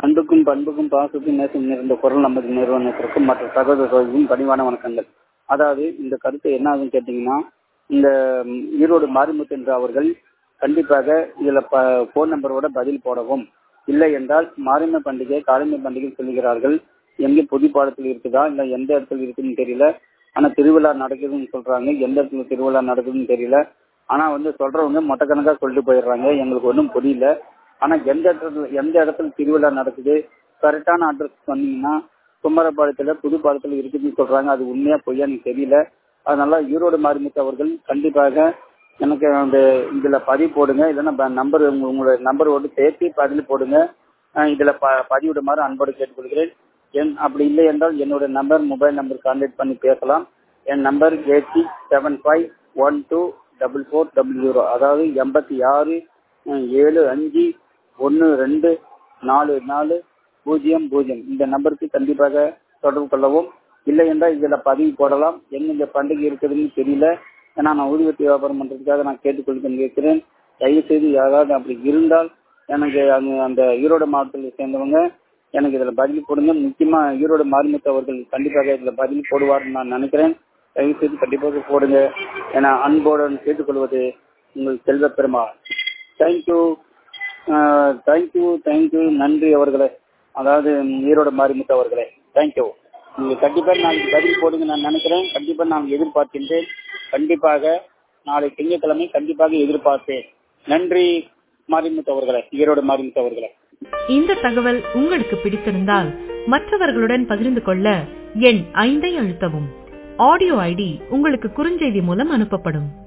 அன்புக்கும் பண்புக்கும் பாசத்துக்கும் நேசம் நிறைந்த குரல் நமது நிறுவனத்திற்கும் மற்ற சகோதரர்களுக்கும் பணிவான வணக்கங்கள் அதாவது இந்த கருத்து என்ன ஆகுதுன்னு கேட்டீங்கன்னா இந்த ம், ஈரோடு மாரிமுத்து என்ற அவர்கள் கண்டிப்பாக இதுல போன் நம்பரோட பதில் போடவும் இல்லை என்றால் மாரிம பண்டிகை காளிமை பண்டிகை சொல்லுகிறார்கள் எங்க புது பாடத்தில் இருக்குதா இல்ல எந்த இடத்துல இருக்குன்னு தெரியல ஆனா திருவிழா நடக்குதுன்னு சொல்றாங்க எந்த இடத்துல திருவிழா நடக்குதுன்னு தெரியல ஆனா வந்து சொல்றவங்க மொட்டக்கணக்கா சொல்லிட்டு போயிடுறாங்க எங்களுக்கு ஒன்றும் புரியல ஆனா எந்த இடத்துல எந்த இடத்துல திருவிழா நடக்குது கரெக்டான அட்ரஸ் சொன்னீங்கன்னா குமரபாளையத்துல புதுப்பாளையத்துல இருக்குதுன்னு சொல்றாங்க அது உண்மையா பொய்யா எனக்கு தெரியல அதனால ஈரோடு மாரிமுத்து அவர்கள் கண்டிப்பாக எனக்கு அந்த இதுல பதிவு போடுங்க இல்லைன்னா நம்பர் உங்களோட நம்பரோடு சேர்த்து பதிவு போடுங்க அஹ் இதுல ப- பதிவிடுமாறு அன்போடு கேட்டுக்கொள்கிறேன் என் அப்படி இல்லை என்றால் என்னோட நம்பர் மொபைல் நம்பர் கான்டாக்ட் பண்ணி பேசலாம் என் number eight six seven five one two double four double zero அதாவது எண்பத்தி ஆறு அஹ் ஏழு அஞ்சு ஒன்று ரெண்டு நாலு நாலு பூஜ்ஜியம் பூஜ்ஜியம் இந்த நம்பருக்கு கண்டிப்பாக தொடர்பு கொள்ளவும் இல்லை என்றால் இதில் பதிவு போடலாம் எங்க இந்த பண்டிகை இருக்குதுன்னு தெரியல ஏன்னா நான் ஊதுவத்தி வியாபாரம் பண்ணுறதுக்காக நான் கேட்டுக்கொள்ள கேட்கிறேன் தயவு செய்து யாராவது அப்படி இருந்தால் எனக்கு அந்த அந்த ஈரோடு மாவட்டத்தில் சேர்ந்தவங்க எனக்கு இதில் பதில் போடுங்க முக்கியமாக ஈரோடு மாரிமுத்து அவர்கள் கண்டிப்பாக இதில் பதில் போடுவார்னு நான் நினைக்கிறேன் தயவு செய்து கண்டிப்பாக போடுங்க ஏன்னா அன்போடு கேட்டுக்கொள்வது உங்கள் செல்வ பெருமாள் தேங்க்யூ தேங்க்யூ தேங்க்யூ நன்றி அவர்களே அதாவது ஈரோடு மாரிமுத்து அவர்களே தேங்க்யூ நீங்க கண்டிப்பா நாளைக்கு பதில் போடுங்க நான் நினைக்கிறேன் கண்டிப்பா நான் எதிர்பார்க்கின்றேன் கண்டிப்பாக நாளை திங்கட்கிழமை கண்டிப்பாக எதிர்பார்ப்பேன் நன்றி மாரிமுத்து அவர்களே ஈரோடு மாரிமுத்து அவர்களே இந்த தகவல் உங்களுக்கு பிடித்திருந்தால் மற்றவர்களுடன் பகிர்ந்து கொள்ள எண் ஐந்தை அழுத்தவும் ஆடியோ ஐடி உங்களுக்கு குறுஞ்செய்தி மூலம் அனுப்பப்படும்